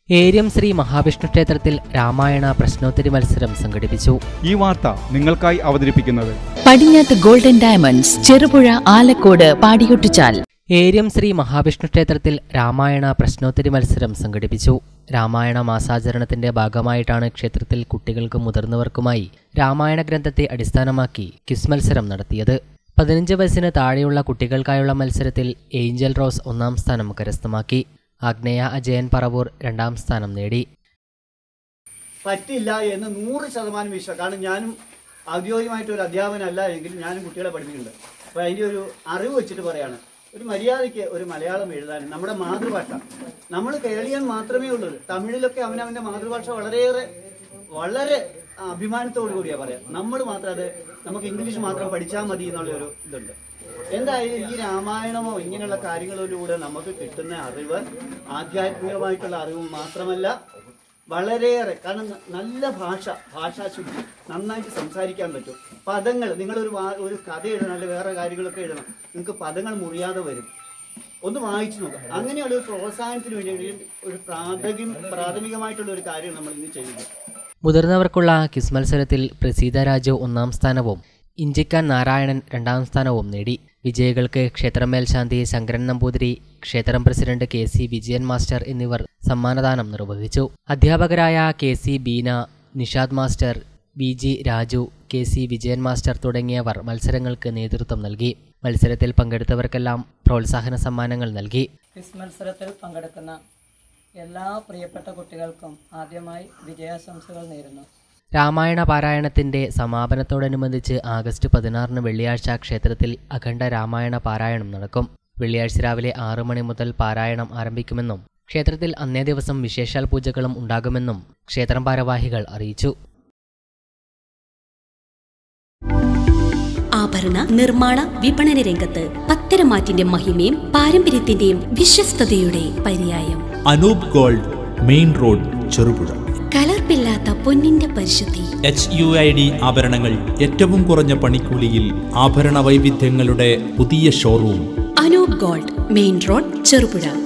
ഏരിയം ശ്രീ മഹാവിഷ്ണു ക്ഷേത്രത്തിൽ രാമായണ പ്രശ്നോത്തരി മത്സരം സംഘടിപ്പിച്ചു ഈ വാർത്ത നിങ്ങൾക്കായി അവതരിപ്പിക്കുന്നത് പടിഞ്ഞാത്ത് ഗോൾഡൻ ഡയമണ്ട്സ് ചെറുപുഴ ആലക്കോട് പാടിയൊട്ടിച്ചാൽ ഏരിയം ശ്രീ മഹാവിഷ്ണു ക്ഷേത്രത്തിൽ രാമായണ പ്രശ്നോത്തരി മത്സരം സംഘടിപ്പിച്ചു രാമായണ മാസാചരണത്തിന്റെ ഭാഗമായിട്ടാണ് ക്ഷേത്രത്തിൽ കുട്ടികൾക്കും മുതിർന്നവർക്കുമായി രാമായണ ഗ്രന്ഥത്തെ അടിസ്ഥാനമാക്കി ക്വിസ് മത്സരം നടത്തിയത് പതിനഞ്ച് വയസ്സിന് താഴെയുള്ള കുട്ടികൾക്കായുള്ള മത്സരത്തിൽ ഏഞ്ചൽ റോസ് ഒന്നാം സ്ഥാനം കരസ്ഥമാക്കി ആഗ്നേയ അജയൻ പറവൂർ രണ്ടാം സ്ഥാനം നേടി പറ്റില്ല എന്ന് നൂറ് ശതമാനം വിശ്വാസം കാരണം ഞാനും ഔദ്യോഗികമായിട്ട് ഒരു അധ്യാപനമല്ല എങ്കിൽ ഞാനും കുട്ടികളെ പഠിപ്പിക്കുന്നുണ്ട് അപ്പോൾ അതിൻ്റെ ഒരു അറിവ് വെച്ചിട്ട് പറയാണ് ഒരു മര്യാദയ്ക്ക് ഒരു മലയാളം എഴുതാൻ നമ്മുടെ മാതൃഭാഷ നമ്മൾ കേരളീയൻ മാത്രമേ ഉള്ളൂ തമിഴിലൊക്കെ അവനവൻ്റെ മാതൃഭാഷ വളരെയേറെ വളരെ അഭിമാനത്തോടു കൂടിയാ പറയാം നമ്മൾ മാത്രം അത് നമുക്ക് ഇംഗ്ലീഷ് മാത്രം പഠിച്ചാൽ മതി എന്നുള്ള ഒരു ഇതുണ്ട് എന്തായാലും ഈ രാമായണമോ ഇങ്ങനെയുള്ള കാര്യങ്ങളിലൂടെ നമുക്ക് കിട്ടുന്ന അറിവ് ആധ്യാത്മികമായിട്ടുള്ള അറിവ് മാത്രമല്ല വളരെയേറെ കാരണം ന- നല്ല ഭാഷ ഭാഷാശുദ്ധി നന്നായിട്ട് സംസാരിക്കാൻ പറ്റും പദങ്ങൾ നിങ്ങളൊരു വാ- ഒരു കഥ എഴുതണം അല്ലെങ്കിൽ വേറെ കാര്യങ്ങളൊക്കെ എഴുതണം നിങ്ങൾക്ക് പദങ്ങൾ മുറിയാതെ വരും ഒന്ന് വായിച്ചു നോക്കാം അങ്ങനെയുള്ള ഒരു പ്രോത്സാഹനത്തിന് വേണ്ടി ഒരു പ്രാഥമിക പ്രാഥമികമായിട്ടുള്ള ഒരു കാര്യം നമ്മൾ ഇന്ന് ചെയ്യുന്നത് മുതിർന്നവർക്കുള്ള ക്വിസ് മത്സരത്തിൽ പ്രസീത രാജു ഒന്നാം സ്ഥാനവും ഇഞ്ചിക്കാൻ നാരായണൻ രണ്ടാം സ്ഥാനവും നേടി വിജയികൾക്ക് ക്ഷേത്രം മേൽശാന്തി ശങ്കരൻ നമ്പൂതിരി ക്ഷേത്രം president K C Vijayan master എന്നിവർ സമ്മാനദാനം നിർവഹിച്ചു അധ്യാപകരായ K C Beena Nishad master V G Raju K C Vijayan master തുടങ്ങിയവർ മത്സരങ്ങൾക്ക് നേതൃത്വം നൽകി മത്സരത്തിൽ പങ്കെടുത്തവർക്കെല്ലാം പ്രോത്സാഹന സമ്മാനങ്ങൾ നൽകി ക്വിസ് മത്സരത്തിൽ പങ്കെടുക്കുന്ന എല്ലാ പ്രിയപ്പെട്ട കുട്ടികൾക്കും ആദ്യമായി വിജയാശംസകൾ നേരുന്നു രാമായണ പാരായണത്തിന്റെ സമാപനത്തോടനുബന്ധിച്ച് ആഗസ്റ്റ് പതിനാറിന് വെള്ളിയാഴ്ച ക്ഷേത്രത്തിൽ അഖണ്ഡ രാമായണ പാരായണം നടക്കും വെള്ളിയാഴ്ച രാവിലെ ആറു മണി മുതൽ പാരായണം ആരംഭിക്കുമെന്നും ക്ഷേത്രത്തിൽ അന്നേ ദിവസം വിശേഷാൽ പൂജകളും ഉണ്ടാകുമെന്നും ക്ഷേത്രം ഭാരവാഹികൾ അറിയിച്ചു ആഭരണ നിർമ്മാണ വിപണന രംഗത്ത് പത്തരമാറ്റിന്റെ മഹിമയും പാരമ്പര്യത്തിന്റെയും വിശ്വസ്തയുടെ പര്യായം Anoop gold main road Cherupuzha കലർപ്പില്ലാത്ത പൊന്നിന്റെ പരിശുദ്ധി എച്ച് യു ഐ ഡി ആഭരണങ്ങൾ ഏറ്റവും കുറഞ്ഞ പണിക്കൂലിയിൽ ആഭരണ വൈവിധ്യങ്ങളുടെ പുതിയ showroom Anoop gold main road Cherupuzha